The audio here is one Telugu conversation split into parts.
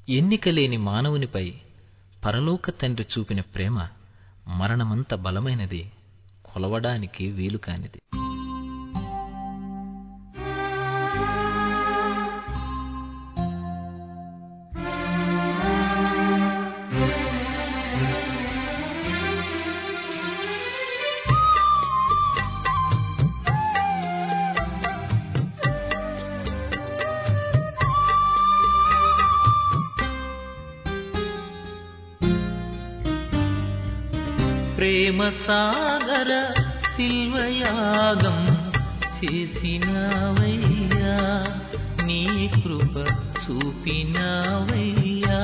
ఎన్నిక లేని మానవునిపై పరలోక తండ్రి చూపిన ప్రేమ మరణమంత బలమైనది కొలవడానికి వీలు కానిది ప్రేమ సాగర శిల్వయాగం చేసినవయ్యా నీ కృప చూపినవయ్యా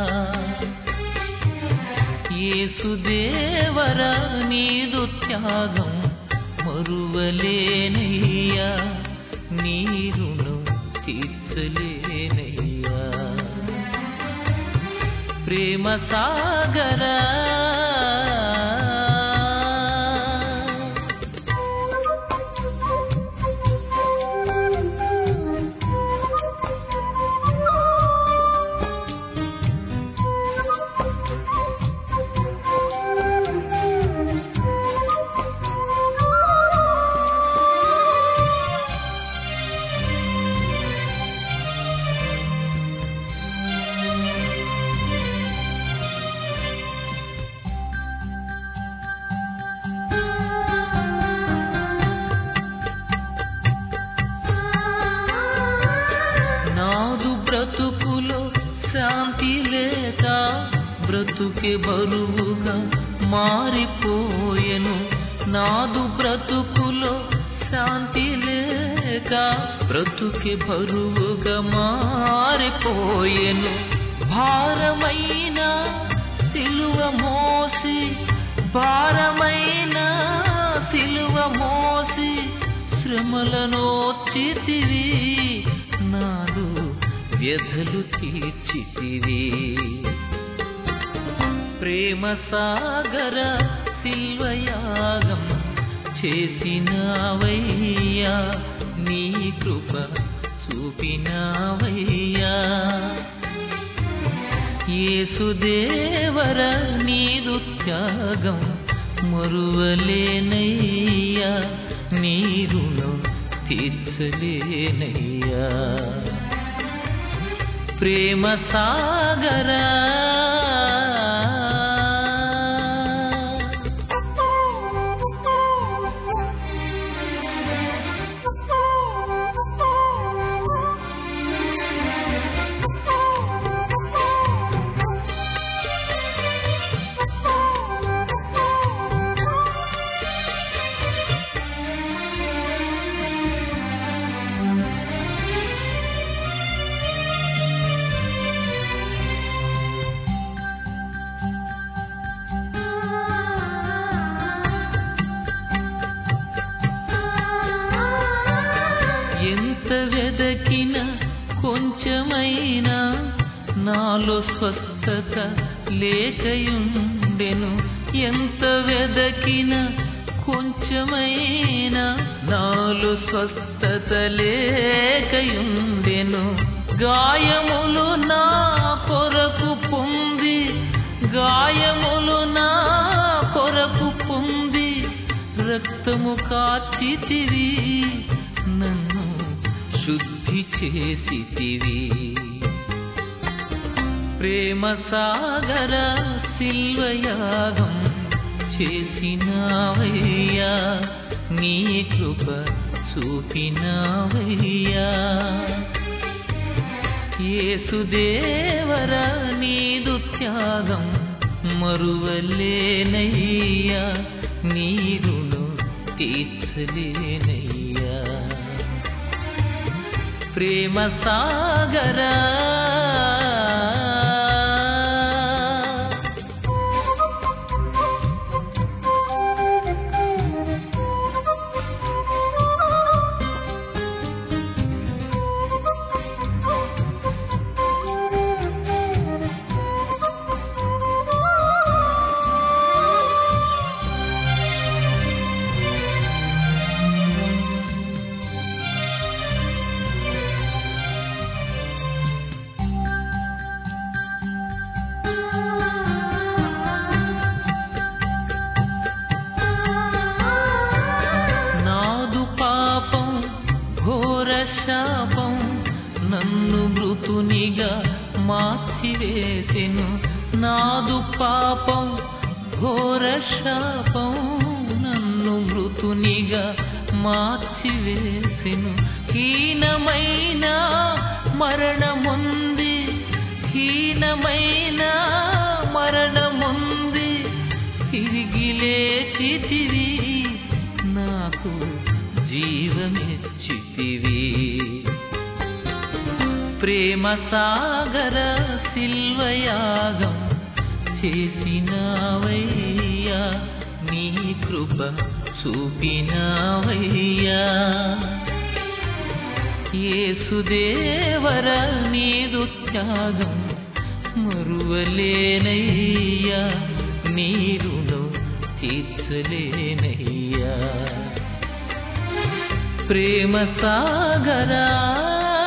యేసుదేవర నీదు త్యాగం మరువలేనయ్యా నీరును తీర్చలేనయ్యా ప్రేమ సాగరా నాదు బ్రతుకులో శాంతి లేక బ్రతుకే బరువుగా మారిపోయెను నాదు బ్రతుకులో శాంతి లేక బ్రతుకే బరువుగా మారిపోయెను భారమైన సిలువ మోసి భారమైన సిలువ మోసి శ్రమలను చితివి నాడు వ్యధలు తీర్చితివి ప్రేమ సాగర శిల్వయాగం చేసినవయ్యా నీ కృప చూపినవయ్యా యేసుదేవర నీదు త్యాగం మరువలేనయ్యా నీ రుణం తీర్చలేనయ్యా ప్రేమ సాగరా ఎంత వెదకిన కొంచెమైనా నాలో స్వస్థత లేకయుండెను ఎంత వెదకిన కొంచెమైనా నాలో స్వస్థత లేకయుండెను గాయములు నా కొరకు పొంది గాయములు నా కొరకు పొంది రక్తము కాచితివి నన్ను శుద్ధి చేసితివి ప్రేమ సాగర శిల్వయాగం చేసినవయ్యా నీ కృప చూపినవయ్యా యేసుదేవర నీదు త్యాగం మరువలేనయ్యా నీరును తీర్చలేనయ్యా ప్రేమ సాగరా మార్చివేసెను నాదు పాపం ఘోర శాపం నన్ను మృతునిగా మార్చివేసెను హీనమైన మరణముంది హీనమైన మరణముంది తిరిగి లేచితివి నాకు జీవమెచ్చితివి ప్రేమ సాగర సిల్వయాగం చేసినావయ్యా నీ కృప చూపినావయ్యా ఏసుదేవర నీదు త్యాగం మరువలేనయ్యా నీ రుణం తీర్చలేనయ్యా ప్రేమ సాగరా